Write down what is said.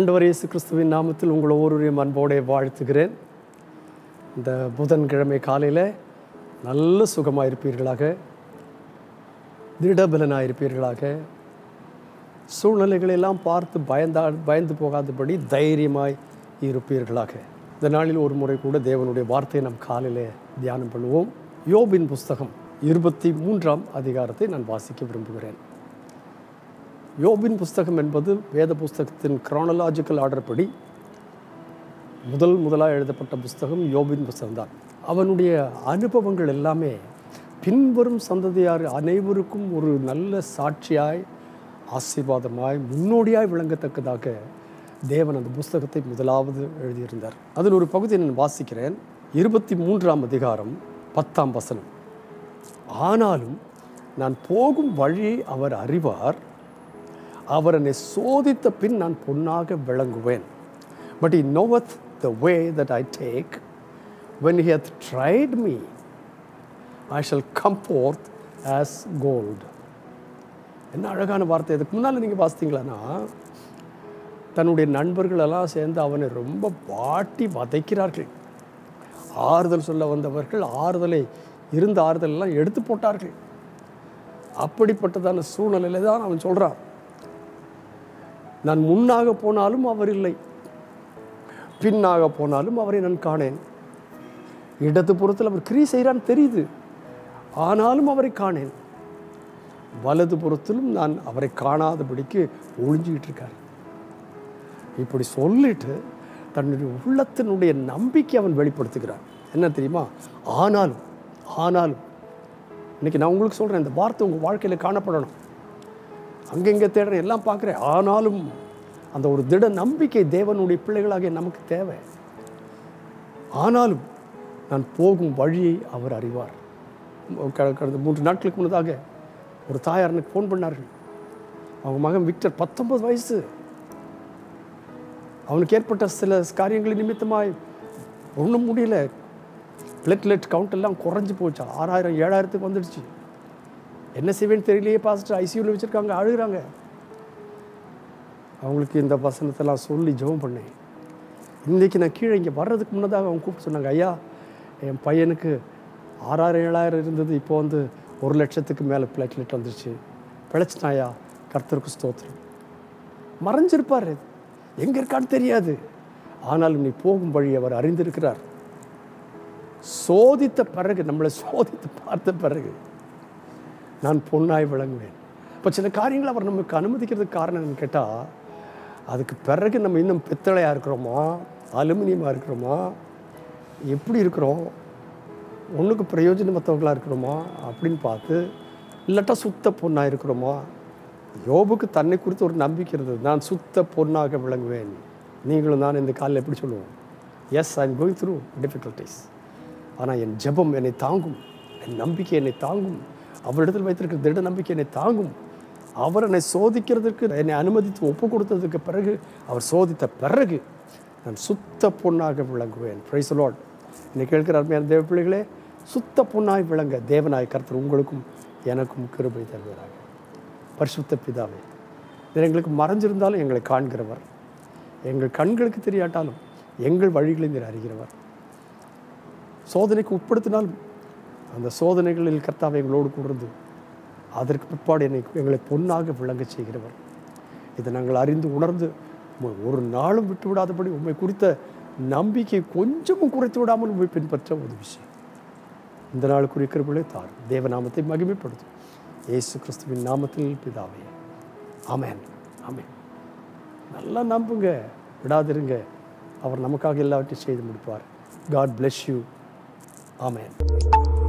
ஆண்டவர் இயேசு கிறிஸ்துவின் நாமத்தில் உங்கள் ஒவ்வொருவரையும் அன்போടെ வாழ்த்துகிறேன் இந்த புதன்கிழமை காலையில் நல்ல சுகமாக இருப்பீர்களாக திடபலனாக இருப்பீர்களாக சூழ்நிலைகளை எல்லாம் பார்த்து பயந்தா பயந்து போகாதபடி தைரியமாய் இருப்பீர்களாக இந்த நாளில் ஒரு முறை கூட தேவனுடைய வார்த்தையை நாம் காலையில் தியானம் பண்ணுவோம் யோபின் புஸ்தகம் இருபத்தி மூன்றாம் அதிகாரத்தை நான் வாசிக்க விரும்புகிறேன் யோபின் புஸ்தகம் என்பது வேத புஸ்தகத்தின் குரானலாஜிக்கல் ஆர்டர் படி முதல் முதலாக எழுதப்பட்ட புஸ்தகம் யோபின் புஸ்தகம் தான் அவனுடைய அனுபவங்கள் எல்லாமே பின்வரும் சந்ததியார் அனைவருக்கும் ஒரு நல்ல சாட்சியாய் ஆசீர்வாதமாய் முன்னோடியாய் விளங்கத்தக்கதாக தேவன் அந்த புஸ்தகத்தை முதலாவது எழுதியிருந்தார் அதில் ஒரு பகுதியை நான் வாசிக்கிறேன் இருபத்தி மூன்றாம் அதிகாரம் பத்தாம் வசனம் ஆனாலும் நான் போகும் வழியை அவர் அறிவார் அவர் என்னை சோதித்த பின் நான் பொன்னாக விளங்குவேன் but he knoweth the way that I take when he hath tried me I shall come forth as gold என்ன அழகான வார்த்தை இதுக்கு முன்னால் நீங்கள் வாசித்தீங்களான்னா தன்னுடைய நண்பர்களெல்லாம் சேர்ந்து அவனை ரொம்ப வாட்டி வதைக்கிறார்கள் ஆறுதல் சொல்ல வந்தவர்கள் ஆறுதலை இருந்த ஆறுதல் எல்லாம் எடுத்து போட்டார்கள் அப்படிப்பட்டதான சூழ்நிலையில தான் அவன் சொல்கிறான் நான் முன்னாக போனாலும் அவர் இல்லை பின்னாக போனாலும் அவரை நான் காணேன் இடது புறத்தில் அவர் கிரி செய்கிறான்னு தெரியுது ஆனாலும் அவரை காணேன் வலது புறத்திலும் நான் அவரை காணாதபடிக்கு ஒழிஞ்சிக்கிட்டு இருக்கார் இப்படி சொல்லிட்டு தன்னுடைய உள்ளத்தினுடைய நம்பிக்கை அவன் வெளிப்படுத்துகிறான் என்ன தெரியுமா ஆனாலும் ஆனாலும் இன்னைக்கு நான் உங்களுக்கு சொல்கிறேன் இந்த வார்த்தை உங்கள் வாழ்க்கையில் காணப்படணும் அங்கங்கே தேடுறேன் எல்லாம் பார்க்குறேன் ஆனாலும் அந்த ஒரு திட நம்பிக்கை தேவனுடைய பிள்ளைகளாகிய நமக்கு தேவை ஆனாலும் நான் போகும் வழியை அவர் அறிவார் க- கடந்த மூன்று நாட்களுக்கு முன்னதாக ஒரு தாயார் எனக்கு ஃபோன் பண்ணார்கள் அவங்க மகன் விக்டர் பத்தொன்பது வயசு அவனுக்கு ஏற்பட்ட சில காரியங்கள் நிமித்தமாய் ஒன்றும் முடியல பிளட்லெட் கவுண்ட் எல்லாம் குறைஞ்சி போச்சு ஆறாயிரம் ஏழாயிரத்துக்கு வந்துடுச்சு என்ன செய்வேன்னு தெரியலையே பாஸ்டர் ஐசியூவில் வச்சுருக்காங்க அழுகுறாங்க அவங்களுக்கு இந்த வசனத்தெல்லாம் சொல்லி ஜெபம் பண்ணேன் இன்றைக்கி நான் கீழே இங்கே வர்றதுக்கு முன்னதாக அவங்க கூப்பிட்டு சொன்னாங்க ஐயா என் பையனுக்கு ஆறாயிரம் ஏழாயிரம் இருந்தது இப்போ வந்து ஒரு லட்சத்துக்கு மேலே பிளேட்லெட் வந்துருச்சு பிழைச்சிட்டாயா கர்த்தருக்கு ஸ்தோத்திரம் மறைஞ்சிருப்பார் எங்கே இருக்கான்னு தெரியாது ஆனாலும் நீ போகும் வழி அவர் அறிந்திருக்கிறார் சோதித்த பிறகு நம்மளை சோதித்து பார்த்த பிறகு நான் பொன்னாய் விளங்குவேன் இப்போ சில காரியங்களை அவர் நமக்கு அனுமதிக்கிறதுக்கு காரணம் என்னன்னு கேட்டால் அதுக்கு பிறகு நம்ம இன்னும் பித்தளையாக இருக்கிறோமா அலுமினியமாக இருக்கிறோமா எப்படி இருக்கிறோம் ஒன்றுக்கு பிரயோஜனமற்றவங்களாக இருக்கிறோமா அப்படின்னு பார்த்து இல்லாட்டா சுத்த பொண்ணாக இருக்கிறோமா யோபுக்கு தன்னை குறித்து ஒரு நம்பிக்கை இருந்தது நான் சுத்த பொண்ணாக விளங்குவேன் நீங்களும் நான் இந்த காலில் எப்படி சொல்லுவோம் yes I am going through difficulties ஆனால் என் ஜெபம் என்னை தாங்கும் என் நம்பிக்கை என்னை தாங்கும் அவரிடத்தில் வைத்திருக்கிற திட நம்பிக்கை என்னை தாங்கும் அவர் என்னை சோதிக்கிறதுக்கு என்னை அனுமதித்து ஒப்பு கொடுத்ததுக்கு பிறகு அவர் சோதித்த பிறகு நான் சுத்த பொண்ணாக விளங்குவேன் பிரைஸ் லார்ட் இன்னைக்கு கேட்கிற அருமையான தேவ பிள்ளைகளே சுத்த பொண்ணாய் விளங்க தேவனாய் கர்த்தர் உங்களுக்கும் எனக்கும் கிருபை தருவதாக பரிசுத்த பிதாவே இது எங்களுக்கு மறைஞ்சிருந்தாலும் எங்களை காண்கிறவர் எங்கள் கண்களுக்கு தெரியாட்டாலும் எங்கள் வழிகளை நீர் அறிகிறவர் சோதனைக்கு உட்படுத்தினாலும் அந்த சோதனைகளில் கர்த்தாவை எங்களோடு கூர்ந்து அதற்கு பிற்பாடு என்னை எங்களை பொன்னாக விளங்கச் செய்கிறவர் இதை நாங்கள் அறிந்து உணர்ந்து உம்மை ஒரு நாளும் விட்டு விடாதபடி உண்மை குறித்த நம்பிக்கை கொஞ்சமும் குறைத்து விடாமல் உண்மை பின்பற்ற உதவி செய்யும் இந்த நாள் குறிக்கிறவர்களே தார் தேவநாமத்தை மகிமைப்படுத்தும் இயேசு கிறிஸ்துவின் நாமத்தில் பிதாவே ஆமென் ஆமென் நல்லா நம்புங்க விடாதிருங்க அவர் நமக்காக எல்லாவற்றையும் செய்து முடிப்பார் காட் bless யூ ஆமென்